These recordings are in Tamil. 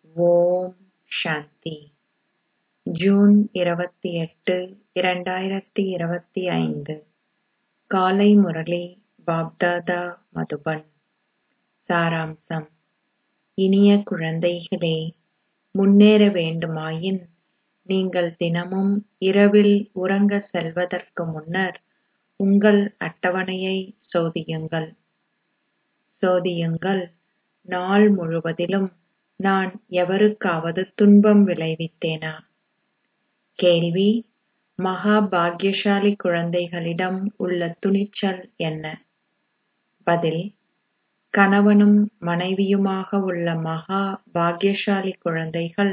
ஓம் சாந்தி ஜூன் இருபத்தி எட்டு இரண்டாயிரத்தி இருபத்தி ஐந்து காலை முரளி பாப்தாதா மதுபன் சாராம்சம் இனிய குழந்தைகளே முன்னேற வேண்டுமாயின் நீங்கள் தினமும் இரவில் உறங்கச் செல்வதற்கு முன்னர் உங்கள் அட்டவணையை சோதியுங்கள் சோதியுங்கள் நாள் முழுவதிலும் நான் எவருக்காவது துன்பம் விளைவித்தேனா கேள்வி மகா பாக்யசாலி குழந்தைகளிடம் உள்ள துணிச்சல் என்ன பதில் கணவனும் மனைவியுமாக உள்ள மகா பாக்யசாலி குழந்தைகள்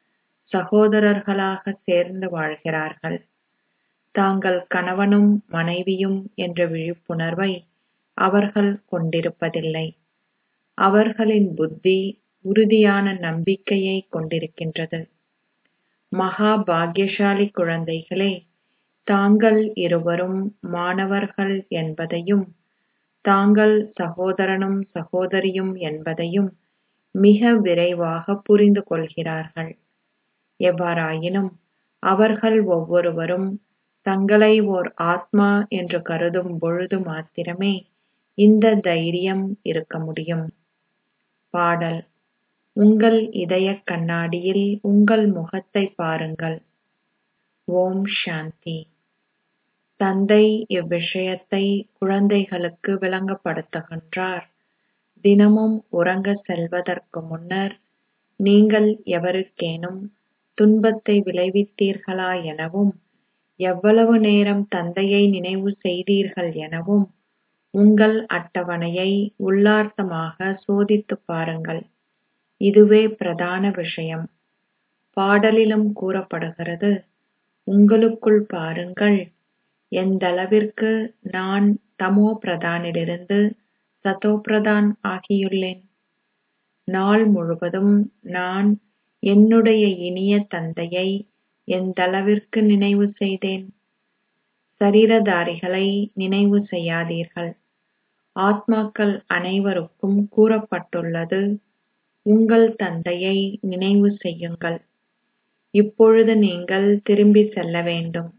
சகோதரர்களாக சேர்ந்து வாழ்கிறார்கள் தாங்கள் கணவனும் மனைவியும் என்ற விழிப்புணர்வை அவர்கள் கொண்டிருப்பதில்லை அவர்களின் புத்தி உறுதியான நம்பிக்கையை கொண்டிருக்கின்றது மகா பாக்யசாலி குழந்தைகளே தாங்கள் இருவரும் மாணவர்கள் என்பதையும் தாங்கள் சகோதரனும் சகோதரியும் என்பதையும் மிக விரைவாக புரிந்து கொள்கிறார்கள் எவ்வாறாயினும் அவர்கள் ஒவ்வொருவரும் தங்களை ஓர் ஆத்மா என்று கருதும் பொழுது மாத்திரமே இந்த தைரியம் இருக்க முடியும் பாடல் உங்கள் இதயக் கண்ணாடியில் உங்கள் முகத்தை பாருங்கள் ஓம் சாந்தி தந்தை இவ்விஷயத்தை குழந்தைகளுக்கு விளங்கப்படுத்துகின்றார் தினமும் உறங்கச் செல்வதற்கு முன்னர் நீங்கள் எவருக்கேனும் துன்பத்தை விளைவித்தீர்களா எனவும் எவ்வளவு நேரம் தந்தையை நினைவு செய்தீர்கள் எனவும் உங்கள் அட்டவணையை உள்ளார்த்தமாக சோதித்துப் பாருங்கள் இதுவே பிரதான விஷயம் பாடலிலும் கூறப்படுகிறது உங்களுக்குள் பாருங்கள் எந்தளவிற்கு நான் தமோ பிரதானிலிருந்து சதோ பிரதான் ஆகியுள்ளேன் நாள் முழுவதும் நான் என்னுடைய இனிய தந்தையை எந்தளவிற்கு நினைவு செய்தேன் சரீரதாரிகளை நினைவு செய்யாதீர்கள் ஆத்மாக்கள் அனைவருக்கும் கூறப்பட்டுள்ளது உங்கள் தந்தையை நினைவு செய்யுங்கள் இப்பொழுது நீங்கள் திரும்பி செல்ல வேண்டும்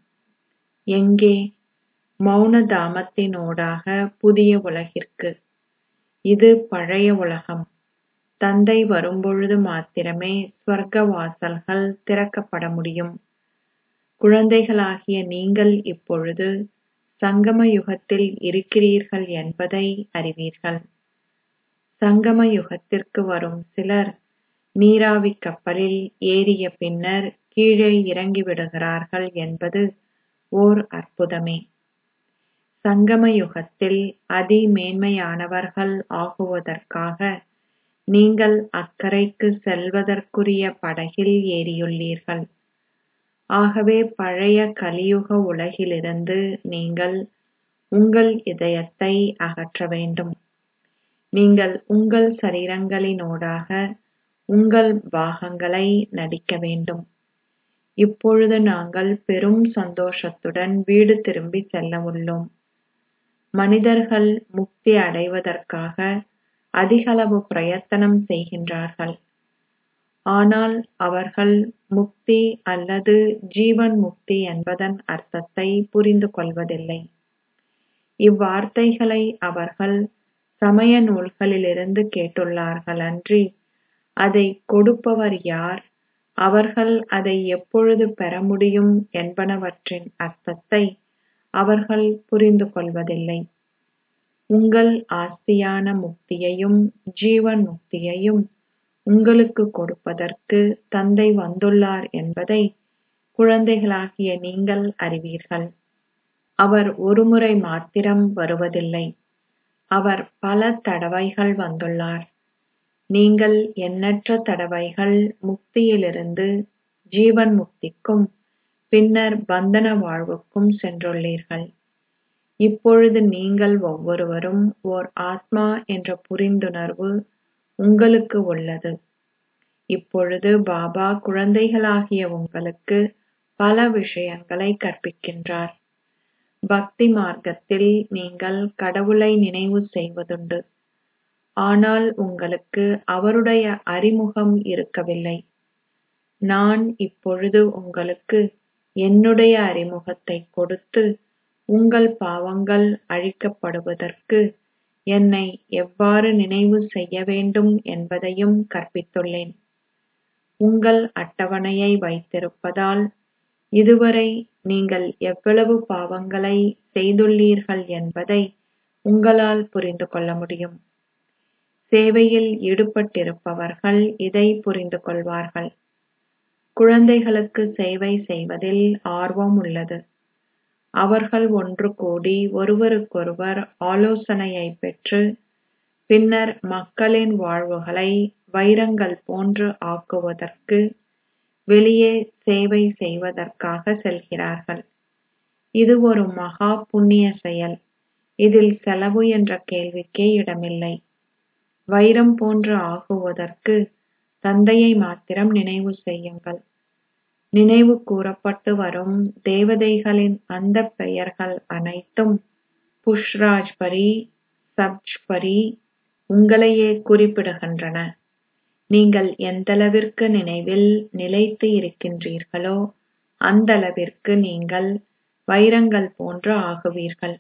எங்கே மௌன தாமத்தினூடாக புதிய உலகிற்கு இது பழைய உலகம் தந்தை வரும்பொழுது மாத்திரமே ஸ்வர்க்க வாசல்கள் திறக்கப்பட முடியும் குழந்தைகளாகிய நீங்கள் இப்பொழுது சங்கம யுகத்தில் இருக்கிறீர்கள் என்பதை அறிவீர்கள் சங்கம யுகத்திற்கு வரும் சிலர் நீராவி கப்பலில் ஏறிய பின்னர் கீழே இறங்கி விடுகிறார்கள் என்பது ஓர் அற்புதமே சங்கம யுகத்தில் அதிமேன்மையானவர்கள் ஆகுவதற்காக நீங்கள் அக்கரைக்கு செல்வதற்குரிய படகில் ஏறியுள்ளீர்கள் ஆகவே பழைய கலியுக உலகிலிருந்து நீங்கள் உங்கள் இதயத்தை அகற்ற வேண்டும் நீங்கள் உங்கள் சரீரங்களினூடாக உங்கள் பாகங்களை நடிக்க வேண்டும் இப்பொழுது நாங்கள் பெரும் சந்தோஷத்துடன் வீடு திரும்பி செல்ல உள்ளோம் மனிதர்கள் முக்தி அடைவதற்காக அதிகளவு பிரயத்தனம் செய்கின்றார்கள் ஆனால் அவர்கள் முக்தி அல்லது ஜீவன் முக்தி என்பதன் அர்த்தத்தை புரிந்து கொள்வதில்லை இவ்வார்த்தைகளை அவர்கள் சமய நூல்களிலிருந்து கேட்டுள்ளார்கள் அன்றி அதை கொடுப்பவர் யார் அவர்கள் அதை எப்பொழுது பெற முடியும் என்பனவற்றின் அர்த்தத்தை அவர்கள் புரிந்து கொள்வதில்லை உங்கள் ஆஸ்தியான முக்தியையும் ஜீவன் முக்தியையும் உங்களுக்கு கொடுப்பதற்கு தந்தை வந்துள்ளார் என்பதை குழந்தைகளாகிய நீங்கள் அறிவீர்கள் அவர் ஒருமுறை மாத்திரம் வருவதில்லை அவர் பல தடவைகள் வந்துள்ளார் நீங்கள் எண்ணற்ற தடவைகள் முக்தியிலிருந்து ஜீவன் முக்திக்கும் பின்னர் பந்தன வாழ்வுக்கும் சென்றுள்ளீர்கள் இப்பொழுது நீங்கள் ஒவ்வொருவரும் ஓர் ஆத்மா என்ற புரிந்துணர்வு உங்களுக்கு உள்ளது இப்பொழுது பாபா குழந்தைகளாகிய உங்களுக்கு பல விஷயங்களை கற்பிக்கின்றார் பக்தி மார்க்கத்தில் நீங்கள் கடவுளை நினைவு செய்வதுண்டு ஆனால் உங்களுக்கு அவருடைய அறிமுகம் இருக்கவில்லை நான் இப்பொழுது உங்களுக்கு என்னுடைய அறிமுகத்தைக் கொடுத்து உங்கள் பாவங்கள் அழிக்கப்படுவதற்கு என்னை எவ்வாறு நினைவு செய்ய வேண்டும் என்பதையும் கற்பித்துள்ளேன் உங்கள் அட்டவணையை வைத்திருப்பதால் இதுவரை நீங்கள் எவ்வளவு பாவங்களை செய்துள்ளீர்கள் என்பதை உங்களால் புரிந்து கொள்ள முடியும் சேவையில் ஈடுபட்டிருப்பவர்கள் இதை புரிந்து கொள்வார்கள் குழந்தைகளுக்கு சேவை செய்வதில் ஆர்வம் உள்ளது அவர்கள் ஒன்று கூடி ஒருவருக்கொருவர் ஆலோசனையை பெற்று பின்னர் மக்களின் வாழ்வுகளை வைரங்கள் போன்று ஆக்குவதற்கு வெளியே சேவை செய்வதற்காக செல்கிறார்கள் இது ஒரு மகா புண்ணிய செயல் இதில் செலவு என்ற கேள்விக்கே இடமில்லை வைரம் போன்று ஆகுவதற்கு தந்தையை மாத்திரம் நினைவு செய்யுங்கள் நினைவு கூறப்பட்டு வரும் தேவதைகளின் அந்த பெயர்கள் அனைத்தும் புஷ்ராஜ்பரி சப்ஜ்பரி உங்களையே குறிப்பிடுகின்றன நீங்கள் எந்தளவிற்கு நினைவில் நிலைத்து இருக்கின்றீர்களோ அந்தளவிற்கு நீங்கள் வைரங்கள் போன்று ஆகுவீர்கள்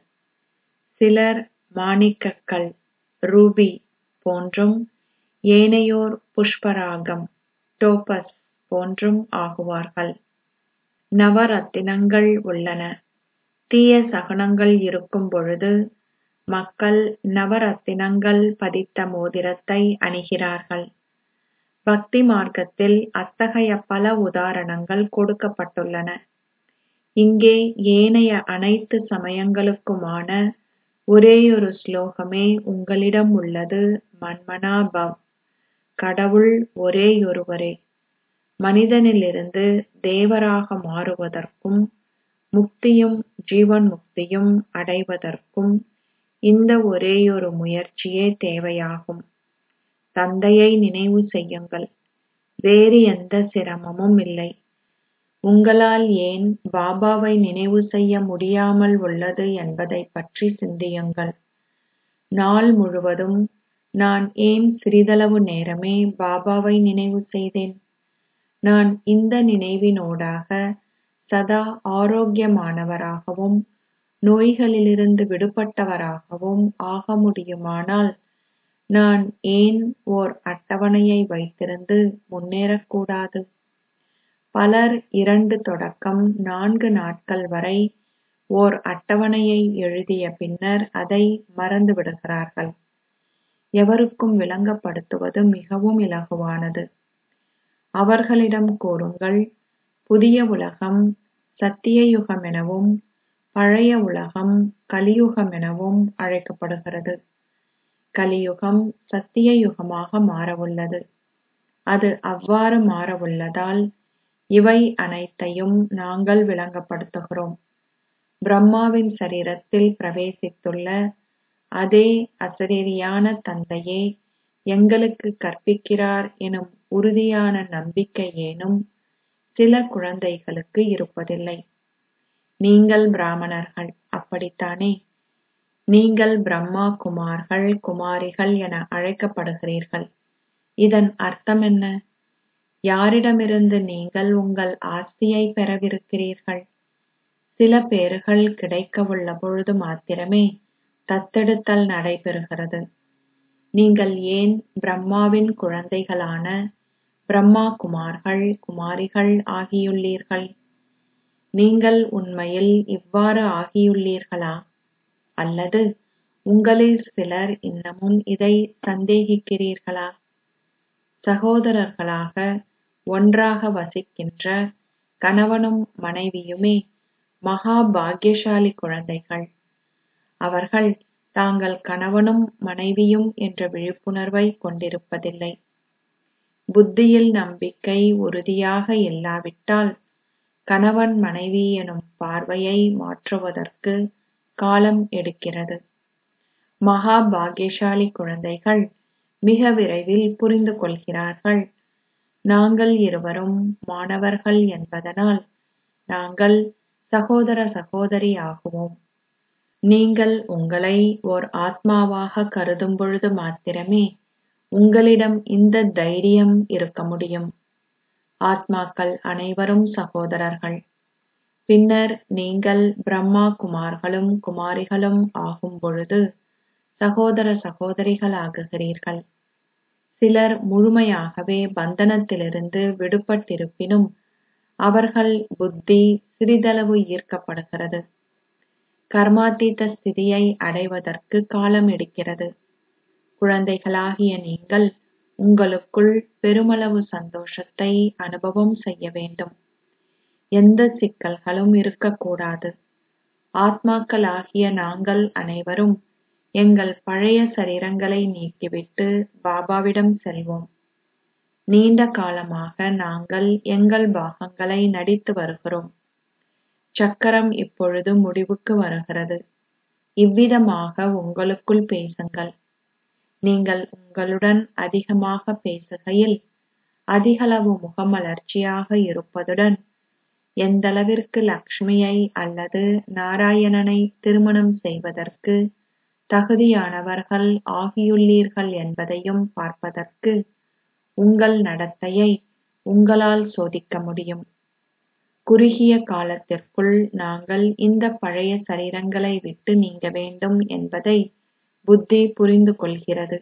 சிலர் மாணிக்கக்கல் ரூபி போன்றும் ஏனையோர் புஷ்பராகம் டோபஸ் போன்றும் ஆகுவார்கள் நவரத்தினங்கள் உள்ளன தீய சகுனங்கள் இருக்கும் பொழுது மக்கள் நவரத்தினங்கள் பதித்த மோதிரத்தை அணிகிறார்கள் பக்தி மார்க்கத்தில் அத்தகைய பல உதாரணங்கள் கொடுக்கப்பட்டுள்ளன இங்கே ஏனைய அனைத்து சமயங்களுக்குமான ஒரேயொரு ஸ்லோகமே உங்களிடம் உள்ளது மன்மனா பவ் கடவுள் ஒரேயொருவரே மனிதனிலிருந்து தேவராக மாறுவதற்கும் முக்தியும் ஜீவன் முக்தியும் அடைவதற்கும் இந்த ஒரேயொரு முயற்சியே தேவையாகும் தந்தையை நினைவு செய்யுங்கள் வேறு எந்த சிரமமும் இல்லை உங்களால் ஏன் பாபாவை நினைவு செய்ய முடியாமல் உள்ளது என்பதைப் பற்றி சிந்தியுங்கள் நாள் முழுவதும் நான் ஏன் சிறிதளவு நேரமே பாபாவை நினைவு செய்தேன் நான் இந்த நினைவினூடாக சதா ஆரோக்கியமானவராகவும் நோய்களிலிருந்து விடுபட்டவராகவும் ஆக முடியுமானால் நான் ஏன் ஓர் அட்டவணையை வைத்திருந்து முன்னேறக்கூடாது பலர் இரண்டு தொடக்கம் நான்கு நாட்கள் வரை ஓர் அட்டவணையை எழுதிய பின்னர் அதை மறந்துவிடுகிறார்கள் எவருக்கும் விளங்கப்படுத்துவது மிகவும் இலகுவானது அவர்களிடம் கூறுங்கள் புதிய உலகம் சத்திய யுகமெனவும் பழைய உலகம் கலியுகமெனவும் அழைக்கப்படுகிறது கலியுகம் சத்திய யுகமாக மாறவுள்ளது அது அவ்வாறு மாறவுள்ளதால் இவை அனைத்தையும் நாங்கள் விளங்கப்படுத்துகிறோம் பிரம்மாவின் சரீரத்தில் பிரவேசித்துள்ள அதே அசரீரியான தந்தையே எங்களுக்கு கற்பிக்கிறார் எனும் உறுதியான நம்பிக்கை ஏனும் சில குழந்தைகளுக்கு இருப்பதில்லை நீங்கள் பிராமணர்கள் அப்படித்தானே நீங்கள் பிரம்மா குமார்கள் குமாரிகள் என அழைக்கப்படுகிறீர்கள் இதன் அர்த்தம் என்ன யாரிடமிருந்து நீங்கள் உங்கள் ஆஸ்தியை பெறவிருக்கிறீர்கள் சில பேறுகள் கிடைக்கவுள்ள பொழுது மாத்திரமே தத்தெடுத்தல் நடைபெறுகிறது நீங்கள் ஏன் பிரம்மாவின் குழந்தைகளான பிரம்மா குமார்கள் குமாரிகள் ஆகியுள்ளீர்கள் நீங்கள் உண்மையில் இவ்வாறு ஆகியுள்ளீர்களா அல்லது உங்களில் சிலர் இன்னமும் இதை சந்தேகிக்கிறீர்களா சகோதரர்களாக ஒன்றாக வசிக்கின்ற கணவனும் மனைவியுமே மகா பாக்கியசாலி குழந்தைகள் அவர்கள் தாங்கள் கணவனும் மனைவியும் என்ற விழிப்புணர்வை கொண்டிருப்பதில்லை புத்தியில் நம்பிக்கை உறுதியாக இல்லாவிட்டால் கணவன் மனைவி எனும் பார்வையை மாற்றுவதற்கு காலம் எடுக்கிறது மகா பாக்கியசாலி குழந்தைகள் மிக விரைவில் புரிந்து கொள்கிறார்கள் நாங்கள் இருவரும் மாணவர்கள் என்பதனால் நாங்கள் சகோதர சகோதரி ஆகுவோம் நீங்கள் உங்களை ஓர் ஆத்மாவாக கருதும் பொழுது மாத்திரமே உங்களிடம் இந்த தைரியம் இருக்க முடியும் ஆத்மாக்கள் அனைவரும் சகோதரர்கள் பின்னர் நீங்கள் பிரம்மா குமார்களும் குமாரிகளும் ஆகும் பொழுது சகோதர சகோதரிகளாகுகிறீர்கள் சிலர் முழுமையாகவே பந்தனத்திலிருந்து விடுபட்டிருப்பினும் அவர்கள் புத்தி சிறிதளவு ஈர்க்கப்படுகிறது கர்மாத்தீத ஸ்திதியை அடைவதற்கு காலம் எடுக்கிறது குழந்தைகளாகிய நீங்கள் உங்களுக்குள் பெருமளவு சந்தோஷத்தை அனுபவம் செய்ய வேண்டும் எந்த சிக்கல்களும் இருக்கக்கூடாது ஆத்மாக்களாகிய நாங்கள் அனைவரும் எங்கள் பழைய சரீரங்களை நீக்கிவிட்டு பாபாவிடம் செல்வோம் நீண்ட காலமாக நாங்கள் எங்கள் பாகங்களை நடித்து வருகிறோம் சக்கரம் இப்பொழுது முடிவுக்கு வருகிறது இவ்விதமாக உங்களுக்குள் பேசுங்கள் நீங்கள் உங்களுடன் அதிகமாக பேசுகையில் அதிகளவு முகமலர்ச்சியாக இருப்பதுடன் எந்தளவிற்கு லக்ஷ்மியை அல்லது நாராயணனை திருமணம் செய்வதற்கு தகுதியானவர்கள் ஆகியுள்ளீர்கள் என்பதையும் பார்ப்பதற்கு உங்கள் நடத்தையை உங்களால் சோதிக்க முடியும் குறுகிய காலத்திற்குள் நாங்கள் இந்த பழைய சரீரங்களை விட்டு நீங்க வேண்டும் என்பதை புத்தி புரிந்து கொள்கிறது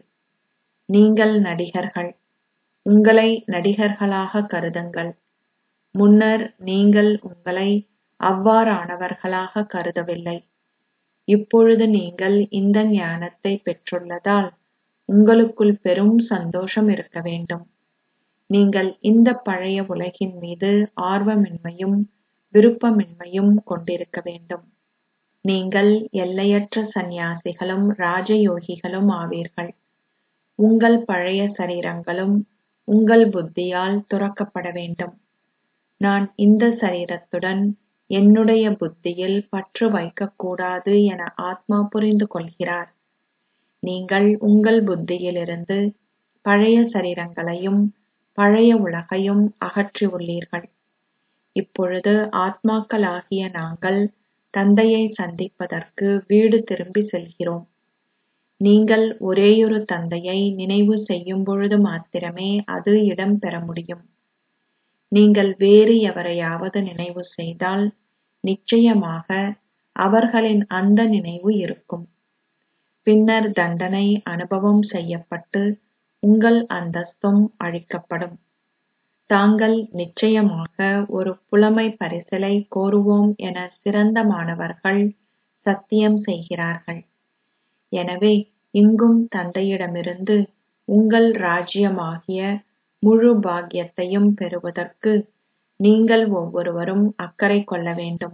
நீங்கள் நடிகர்கள் உங்களை நடிகர்களாக கருதுங்கள் முன்னர் நீங்கள் உங்களை அவ்வாறானவர்களாக கருதவில்லை இப்பொழுது நீங்கள் இந்த ஞானத்தை பெற்றுள்ளதால் உங்களுக்குள் பெரும் சந்தோஷம் இருக்க வேண்டும் நீங்கள் இந்த பழைய உலகின் மீது ஆர்வமின்மையும் விருப்பமின்மையும் கொண்டிருக்க வேண்டும் நீங்கள் எல்லையற்ற சந்நியாசிகளும் ராஜயோகிகளும் ஆவீர்கள் உங்கள் பழைய சரீரங்களும் உங்கள் புத்தியால் துறக்கப்பட வேண்டும் நான் இந்த சரீரத்துடன் என்னுடைய புத்தியில் பற்று வைக்கக்கூடாது என ஆத்மா புரிந்து கொள்கிறார் நீங்கள் உங்கள் புத்தியிலிருந்து பழைய சரீரங்களையும் பழைய உலகையும் அகற்றி உள்ளீர்கள் இப்பொழுது ஆத்மாக்களாகிய நாங்கள் தந்தையை சந்திப்பதற்கு வீடு திரும்பி செல்கிறோம் நீங்கள் ஒரேயொரு தந்தையை நினைவு செய்யும் பொழுது மாத்திரமே அது இடம் பெற முடியும் நீங்கள் வேறு எவரையாவது நினைவு செய்தால் நிச்சயமாக அவர்களின் அந்த நினைவு இருக்கும் பின்னர் தண்டனை அனுபவம் செய்யப்பட்டு உங்கள் அந்தஸ்தும் அழிக்கப்படும் தாங்கள் நிச்சயமாக ஒரு புலமை பரிசிலை கோருவோம் என சிறந்த மாணவர்கள் சத்தியம் செய்கிறார்கள் எனவே இங்கும் தந்தையிடமிருந்து உங்கள் ராஜ்யமாகிய முழு பாக்கியத்தையும் பெறுவதற்கு நீங்கள் ஒவ்வொருவரும் அக்கறை கொள்ள வேண்டும்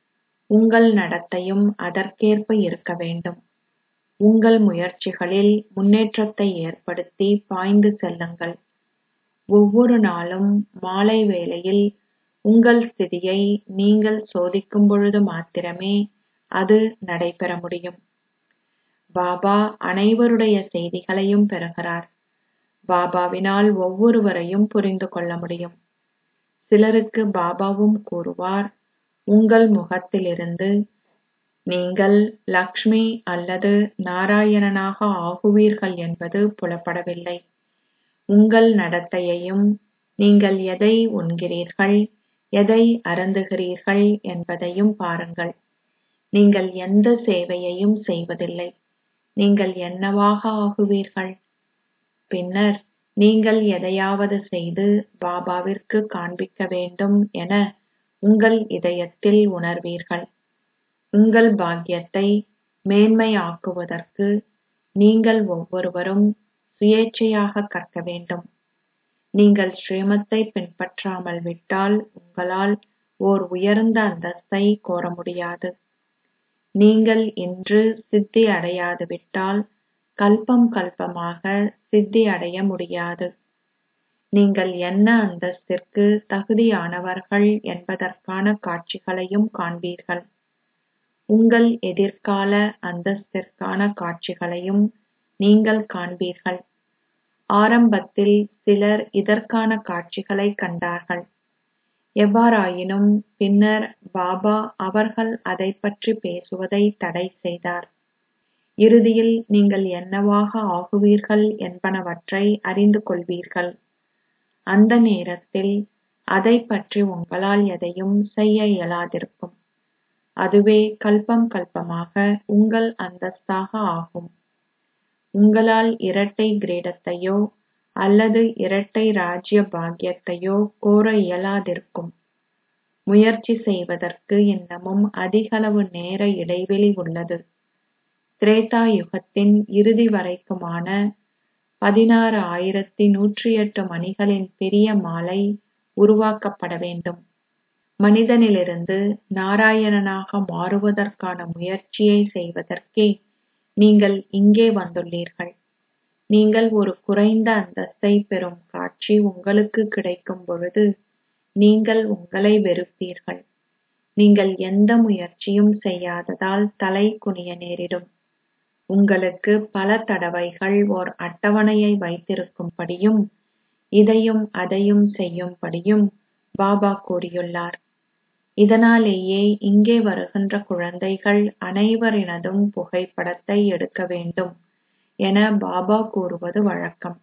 உங்கள் நடத்தையும் அதற்கேற்ப இருக்க வேண்டும் உங்கள் முயற்சிகளில் முன்னேற்றத்தை ஏற்படுத்தி பாய்ந்து செல்லுங்கள் ஒவ்வொரு நாளும் மாலை வேளையில் உங்கள் ஸ்திதியை நீங்கள் சோதிக்கும் பொழுது மாத்திரமே அது நடைபெற முடியும் பாபா அனைவருடைய செய்திகளையும் பெறுகிறார் பாபாவினால் ஒவ்வொருவரையும் புரிந்து கொள்ள முடியும் சிலருக்கு பாபாவும் கூறுவார் உங்கள் முகத்திலிருந்து நீங்கள் லக்ஷ்மி அல்லது நாராயணனாக ஆகுவீர்கள் என்பது புலப்படவில்லை உங்கள் நடத்தையையும் நீங்கள் எதை உண்கிறீர்கள் எதை அருந்துகிறீர்கள் என்பதையும் பாருங்கள் நீங்கள் எந்த சேவையையும் செய்வதில்லை நீங்கள் என்னவாக ஆகுவீர்கள் பின்னர் நீங்கள் எதையாவது செய்து பாபாவிற்கு காண்பிக்க வேண்டும் என உங்கள் இதயத்தில் உணர்வீர்கள் உங்கள் பாக்கியத்தை மேன்மையாக்குவதற்கு நீங்கள் ஒவ்வொருவரும் சுயேச்சையாக கற்க வேண்டும் நீங்கள் ஸ்ரீமத்தை பின்பற்றாமல் விட்டால் உங்களால் ஓர் உயர்ந்த அந்தஸ்தை கோர முடியாது நீங்கள் இன்று சித்தி அடையாது விட்டால் கல்பம் கல்பமாக சித்தி அடைய முடியாது நீங்கள் என்ன அந்தஸ்திற்கு தகுதியானவர்கள் என்பதற்கான காட்சிகளையும் காண்பீர்கள் உங்கள் எதிர்கால அந்தஸ்திற்கான காட்சிகளையும் நீங்கள் காண்பீர்கள் ஆரம்பத்தில் சிலர் இதற்கான காட்சிகளை கண்டார்கள் எவ்வாறாயினும் பின்னர் பாபா அவர்கள் அதைப் பற்றி பேசுவதை தடை செய்தார் இறுதியில் நீங்கள் என்னவாக ஆகுவீர்கள் என்பனவற்றை அறிந்து கொள்வீர்கள் அந்த நேரத்தில் அதைப் பற்றி உங்களால் எதையும் செய்ய இயலாதிருக்கும் அதுவே கல்பம் கல்பமாக உங்கள் அந்தஸ்தாக ஆகும் உங்களால் இரட்டை கிரீடத்தையோ அல்லது இரட்டை ராஜ்ய பாக்கியத்தையோ கோர இயலாதிருக்கும் முயற்சி செய்வதற்கு இன்னமும் அதிகளவு நேர இடைவெளி உள்ளது திரேதா யுகத்தின் இறுதி வரைக்குமான பதினாறு ஆயிரத்தி நூற்றி எட்டு மணிகளின் பெரிய மாலை உருவாக்கப்பட வேண்டும் மனிதனிலிருந்து நாராயணனாக மாறுவதற்கான முயற்சியை செய்வதற்கே நீங்கள் இங்கே வந்துள்ளீர்கள் நீங்கள் ஒரு குறைந்த அந்தஸ்தை பெறும் காட்சி உங்களுக்கு கிடைக்கும் பொழுது நீங்கள் உங்களை வெறுப்பீர்கள் நீங்கள் எந்த முயற்சியும் செய்யாததால் தலை குனிய நேரிடும் உங்களுக்கு பல தடவைகள் ஓர் அட்டவணையை வைத்திருக்கும்படியும் இதையும் அதையும் செய்யும்படியும் பாபா கூறியுள்ளார் இதனாலேயே இங்கே வருகின்ற குழந்தைகள் அனைவரினதும் புகைப்படத்தை எடுக்க வேண்டும் என பாபா கூறுவது வழக்கம்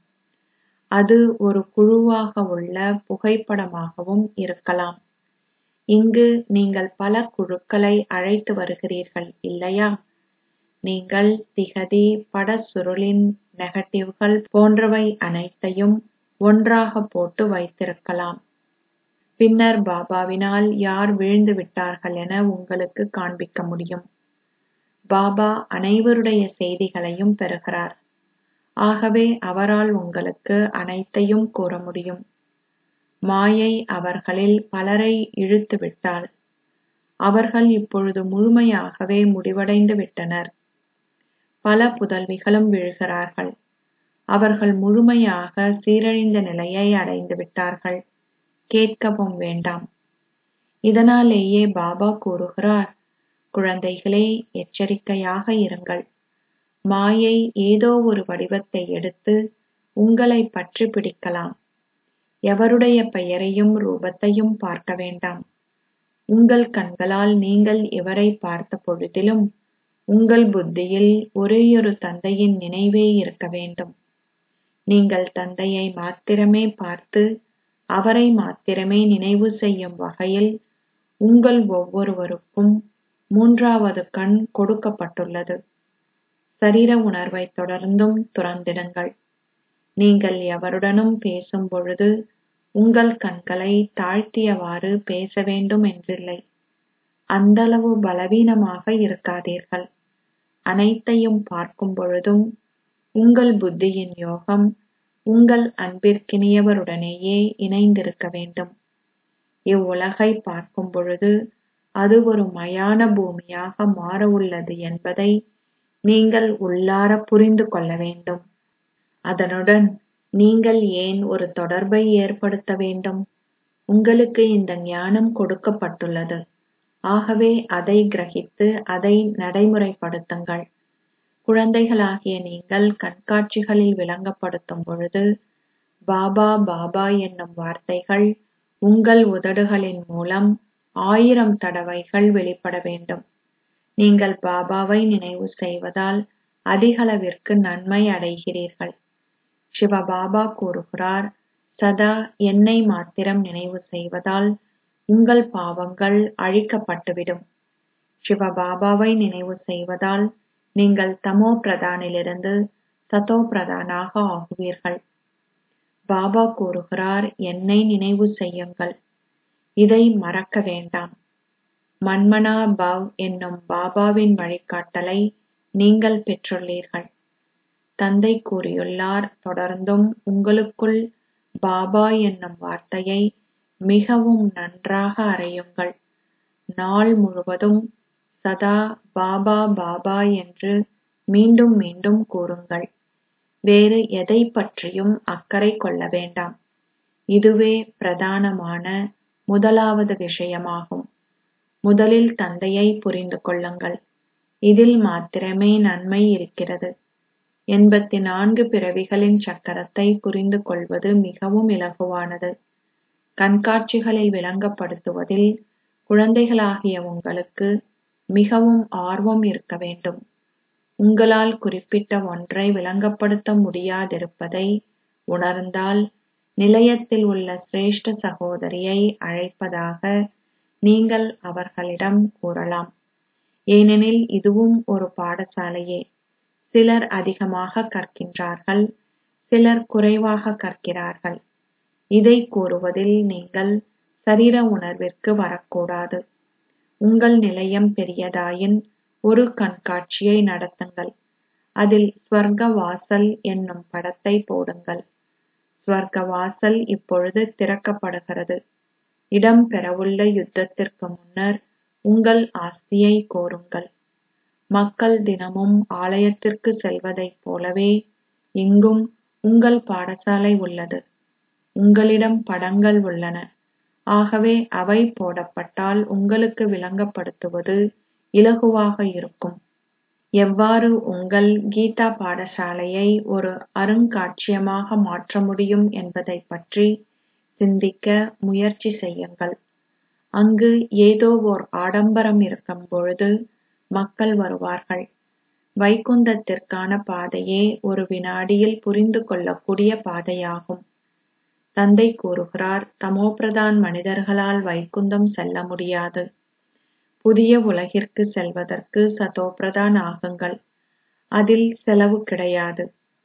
அது ஒரு குழுவாக உள்ள புகைப்படமாகவும் இருக்கலாம் இங்கு நீங்கள் பல குழுக்களை அழைத்து வருகிறீர்கள் இல்லையா நீங்கள் திகதி பட சுருளின் நெகட்டிவ்கள் போன்றவை அனைத்தையும் ஒன்றாக போட்டு வைத்திருக்கலாம் பின்னர் பாபாவினால் யார் வீழ்ந்து விட்டார்கள் என உங்களுக்கு காண்பிக்க முடியும் பாபா அனைவருடைய செய்திகளையும் பெறுகிறார் ஆகவே அவரால் உங்களுக்கு அனைத்தையும் கூற முடியும் மாயை அவர்களில் பலரை இழுத்து விட்டாள் அவர்கள் இப்பொழுது முழுமையாகவே முடிவடைந்து விட்டனர் பல புதல்விகளும் விழுகிறார்கள் அவர்கள் முழுமையாக சீரழிந்த நிலையை அடைந்து விட்டார்கள் கேட்கவும் வேண்டாம் இதனாலேயே பாபா கூறுகிறார் குழந்தைகளே எச்சரிக்கையாக இருங்கள் மாயை ஏதோ ஒரு வடிவத்தை எடுத்து உங்களை பற்றி பிடிக்கலாம் எவருடைய பெயரையும் ரூபத்தையும் பார்க்க வேண்டாம் உங்கள் கண்களால் நீங்கள் இவரை பார்த்த பொழுதிலும் உங்கள் புத்தியில் ஒரேயொரு தந்தையின் நினைவே இருக்க வேண்டும் நீங்கள் தந்தையை மாத்திரமே பார்த்து அவரை மாத்திரமே நினைவு செய்யும் வகையில் உங்கள் ஒவ்வொருவருக்கும் மூன்றாவது கண் கொடுக்கப்பட்டுள்ளது சரீர உணர்வை தொடர்ந்தும் துறந்திடுங்கள் நீங்கள் எவருடனும் பேசும் பொழுது உங்கள் கண்களை தாழ்த்தியவாறு பேச வேண்டும் என்றில்லை அந்தளவு பலவீனமாக இருக்காதீர்கள் அனைத்தையும் பார்க்கும் பொழுதும் உங்கள் புத்தியின் யோகம் உங்கள் அன்பிற்கினியவருடனேயே இணைந்திருக்க வேண்டும் இவ்வுலகை பார்க்கும் பொழுது அது ஒரு மயான பூமியாக மாற உள்ளது என்பதை நீங்கள் உள்ளார புரிந்து கொள்ள வேண்டும் அதனுடன் நீங்கள் ஏன் ஒரு தொடர்பை ஏற்படுத்த வேண்டும் உங்களுக்கு இந்த ஞானம் கொடுக்கப்பட்டுள்ளது ஆகவே அதை கிரகித்து அதை நடைமுறைப்படுத்துங்கள் குழந்தைகளாகிய நீங்கள் கண்காட்சிகளில் விளங்கப்படுத்தும் பொழுது பாபா பாபா என்னும் வார்த்தைகள் உங்கள் உதடுகளின் மூலம் ஆயிரம் தடவைகள் வெளிப்பட வேண்டும் நீங்கள் பாபாவை நினைவு செய்வதால் அதிகளவிற்கு நன்மை அடைகிறீர்கள் சிவபாபா கூறுகிறார் சதா என்னை மாத்திரம் நினைவு செய்வதால் உங்கள் பாவங்கள் அழிக்கப்பட்டுவிடும் சிவபாபாவை நினைவு செய்வதால் நீங்கள் தமோ பிரதானிலிருந்து சதோ பிரதானாக ஆகுவீர்கள் பாபா கூறுகிறார் என்னை நினைவு செய்யுங்கள் இதை மறக்க வேண்டாம் மன்மனா பவ் என்னும் பாபாவின் வழிகாட்டலை நீங்கள் பெற்றுள்ளீர்கள் தந்தை கூறியுள்ளார் தொடர்ந்தும் உங்களுக்குள் பாபா என்னும் வார்த்தையை மிகவும் நன்றாக அறையுங்கள் நாள் முழுவதும் சதா பாபா பாபா என்று மீண்டும் மீண்டும் கூறுங்கள் வேறு எதை பற்றியும் அக்கறை கொள்ள வேண்டாம் இதுவே பிரதானமான முதலாவது விஷயமாகும் முதலில் தந்தையை புரிந்து கொள்ளுங்கள் இதில் மாத்திரமே நன்மை இருக்கிறது எண்பத்தி நான்கு பிறவிகளின் சக்கரத்தை புரிந்து கொள்வது மிகவும் இலகுவானது கண்காட்சிகளில் விளங்கப்படுத்துவதில் குழந்தைகளாகிய உங்களுக்கு மிகவும் ஆர்வம் இருக்க வேண்டும் உங்களால் குறிப்பிட்ட ஒன்றை விளங்கப்படுத்த முடியாதிருப்பதை உணர்ந்தால் நிலையத்தில் உள்ள சிரேஷ்ட சகோதரியை அழைப்பதாக நீங்கள் அவர்களிடம் கூறலாம் ஏனெனில் இதுவும் ஒரு பாடசாலையே சிலர் அதிகமாக கற்கின்றார்கள் சிலர் குறைவாக கற்கிறார்கள் இதை கூறுவதில் நீங்கள் சரீர உணர்விற்கு வரக்கூடாது உங்கள் நிலையம் பெரியதாயின் ஒரு கண்காட்சியை நடத்துங்கள் அதில் ஸ்வர்க வாசல் என்னும் படத்தை போடுங்கள் ஸ்வர்க வாசல் இப்பொழுது திறக்கப்படுகிறது இடம் பெறவுள்ள யுத்தத்திற்கு முன்னர் உங்கள் ஆஸ்தியை கோருங்கள் மக்கள் தினமும் ஆலயத்திற்கு செல்வதைப் போலவே இங்கும் உங்கள் பாடசாலை உள்ளது உங்களிடம் படங்கள் உள்ளன ஆகவே அவை போடப்பட்டால் உங்களுக்கு விளங்கப்படுத்துவது இலகுவாக இருக்கும் எவ்வாறு உங்கள் கீதா பாடசாலையை ஒரு அருங்காட்சியகமாக மாற்ற முடியும் என்பதைப் பற்றி சிந்திக்க முயற்சி செய்யுங்கள் அங்கு ஏதோ ஓர் ஆடம்பரம் இருக்கும் பொழுது மக்கள் வருவார்கள் வைகுந்தத்திற்கான பாதையே ஒரு வினாடியில் புரிந்து கொள்ளக்கூடிய பாதையாகும் தந்தை கூறுகிறார் தமோபிரதான் மனிதர்களால் வைகுந்தம் செல்ல முடியாது புதிய உலகிற்கு செல்வதற்கு சதோபிரதான் ஆகுங்கள் அதில் செலவு கிடையாது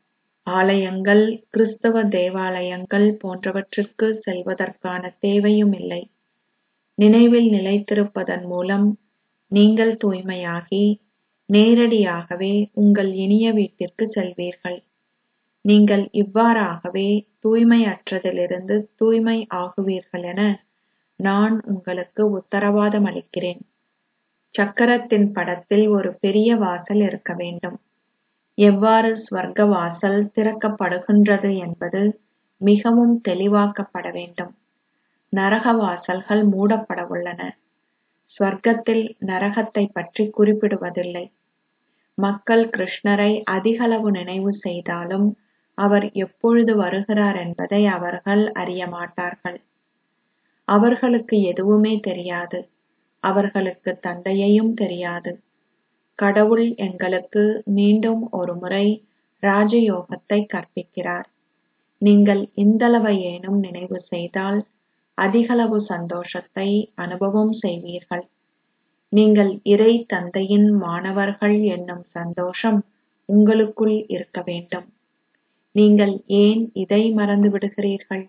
ஆலயங்கள் கிறிஸ்தவ தேவாலயங்கள் போன்றவற்றிற்கு செல்வதற்கான தேவையும் இல்லை நினைவில் நிலைத்திருப்பதன் மூலம் நீங்கள் தூய்மையாகி நேரடியாகவே உங்கள் இனிய வீட்டிற்கு செல்வீர்கள் நீங்கள் இவ்வாறாகவே தூய்மையற்றதிலிருந்து தூய்மை ஆகுவீர்கள் என நான் உங்களுக்கு உத்தரவாதம் அளிக்கிறேன் சக்கரத்தின் படத்தில் ஒரு பெரிய வாசல் இருக்க வேண்டும் எவ்வாறு ஸ்வர்க வாசல் திறக்கப்படுகின்றது என்பது மிகவும் தெளிவாக்கப்பட வேண்டும் நரக வாசல்கள் மூடப்படவுள்ளன ஸ்வர்க்கத்தில் நரகத்தை பற்றி குறிப்பிடுவதில்லை மக்கள் கிருஷ்ணரை அதிகளவு நினைவு செய்தாலும் அவர் எப்பொழுது வருகிறார் என்பதை அவர்கள் அறிய மாட்டார்கள் அவர்களுக்கு எதுவுமே தெரியாது அவர்களுக்கு தந்தையையும் தெரியாது கடவுள் எங்களுக்கு மீண்டும் ஒருமுறை ராஜயோகத்தை கற்பிக்கிறார் நீங்கள் இந்தளவையேனும் நினைவு செய்தால் அதிகளவு சந்தோஷத்தை அனுபவம் செய்வீர்கள் நீங்கள் இறை தந்தையின் மாணவர்கள் என்னும் சந்தோஷம் உங்களுக்குள் இருக்க வேண்டும் நீங்கள் ஏன் இதை மறந்து விடுகிறீர்கள்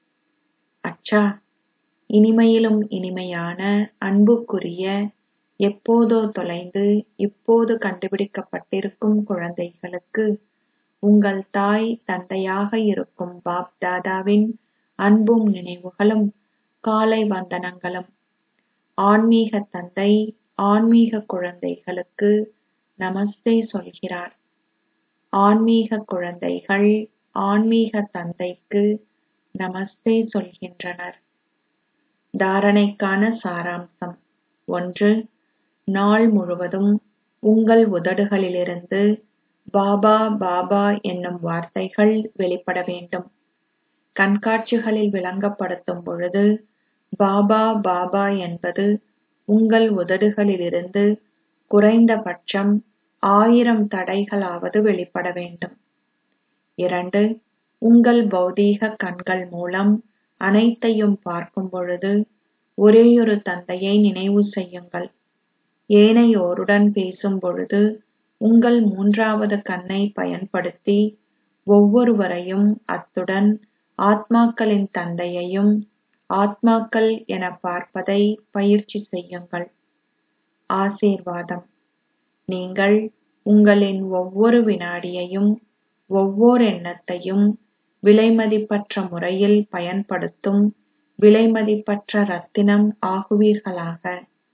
அச்சா இனிமையிலும் இனிமையான அன்புக்குரிய எப்போதோ தொலைந்து இப்போது கண்டுபிடிக்கப்பட்டிருக்கும் குழந்தைகளுக்கு உங்கள் தாய் தந்தையாக இருக்கும் பாப் தாதாவின் அன்பும் நினைவுகளும் காலை வந்தனங்களும் ஆன்மீக தந்தை ஆன்மீக குழந்தைகளுக்கு நமஸ்தே சொல்கிறார் ஆன்மீக குழந்தைகள் ஆன்மீக தந்தைக்கு நமஸ்தே சொல்கின்றனர் தாரணைக்கான சாராம்சம் ஒன்று நாள் முழுவதும் உங்கள் உதடுகளிலிருந்து பாபா பாபா என்னும் வார்த்தைகள் வெளிப்பட வேண்டும் கண்காட்சிகளில் விளங்கப்படுத்தும் பொழுது பாபா பாபா என்பது உங்கள் உதடுகளிலிருந்து குறைந்தபட்சம் ஆயிரம் தடைகளாவது வெளிப்பட வேண்டும் இரண்டு உங்கள் பௌதீக கண்கள் மூலம் அனைத்தையும் பார்க்கும் பொழுது ஒரேயொரு தந்தையை நினைவு செய்யுங்கள் ஏனையோருடன் பேசும் பொழுது உங்கள் மூன்றாவது கண்ணை பயன்படுத்தி ஒவ்வொருவரையும் அத்துடன் ஆத்மாக்களின் தந்தையையும் ஆத்மாக்கள் என பார்ப்பதை பயிற்சி செய்யுங்கள் ஆசீர்வாதம் நீங்கள் உங்களின் ஒவ்வொரு வினாடியையும் ஒவ்வொரு எண்ணத்தையும் விலைமதிப்பற்ற முறையில் பயன்படுத்தும் விலைமதிப்பற்ற ரத்தினம் ஆகுவீர்களாக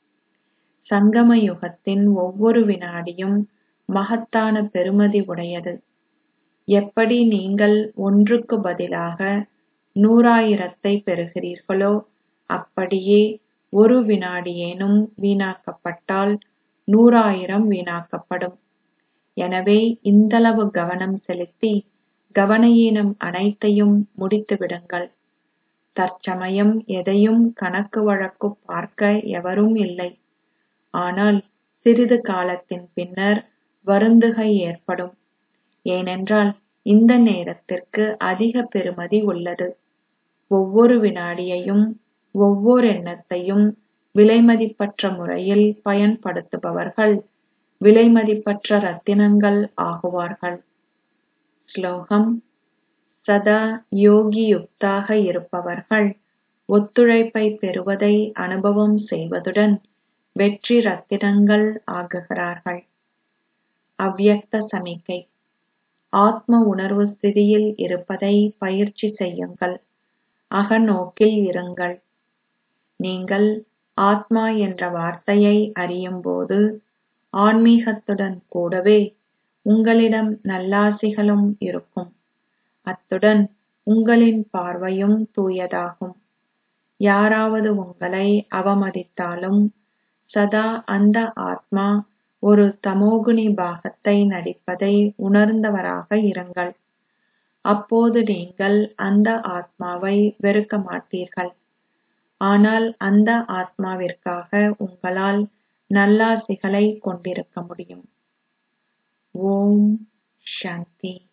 சங்கம யுகத்தின் ஒவ்வொரு வினாடியும் மகத்தான பெறுமதி உடையது எப்படி நீங்கள் ஒன்றுக்கு பதிலாக நூறாயிரத்தை பெறுகிறீர்களோ அப்படியே ஒரு வினாடியேனும் வீணாக்கப்பட்டால் நூறாயிரம் வீணாக்கப்படும் எனவே இந்தளவு கவனம் செலுத்தி கவனயீனம் அனைத்தையும் முடித்து விடுங்கள் தற்சமயம் எதையும் கணக்கு வழக்கு பார்க்க எவரும் இல்லை ஆனால் சிறிது காலத்தின் பின்னர் வருந்துகை ஏற்படும் ஏனென்றால் இந்த நேரத்திற்கு அதிக பெறுமதி உள்ளது ஒவ்வொரு வினாடியையும் ஒவ்வொரு எண்ணத்தையும் விலைமதிப்பற்ற முறையில் பயன்படுத்துபவர்கள் விலைமதிப்பற்ற ரத்தினங்கள் ஆகுவார்கள் ஸ்லோகம் சதா யோகியுக்தாக இருப்பவர்கள் ஒத்துழைப்பை பெறுவதை அனுபவம் செய்வதுடன் வெற்றி ரத்தினங்கள் ஆகுகிறார்கள் அவ்யக்த சமிக்கை ஆத்ம உணர்வு ஸ்திதியில் இருப்பதை பயிற்சி செய்யுங்கள் அகநோக்கில் இருங்கள் நீங்கள் ஆத்மா என்ற வார்த்தையை அறியும்போது ஆன்மீகத்துடன் கூடவே உங்களிடம் நல்லாசிகளும் இருக்கும் அத்துடன் உங்களின் பார்வையும் தூயதாகும் யாராவது உங்களை அவமதித்தாலும் சதா அந்த ஆத்மா ஒரு தமோகுணி பாகத்தை நடிப்பதை உணர்ந்தவராக இருங்கள் அப்போது நீங்கள் அந்த ஆத்மாவை வெறுக்க மாட்டீர்கள் ஆனால் அந்த ஆத்மாவிற்காக உங்களால் நல்லாசிகளை கொண்டிருக்க முடியும் ஓம் சாந்தி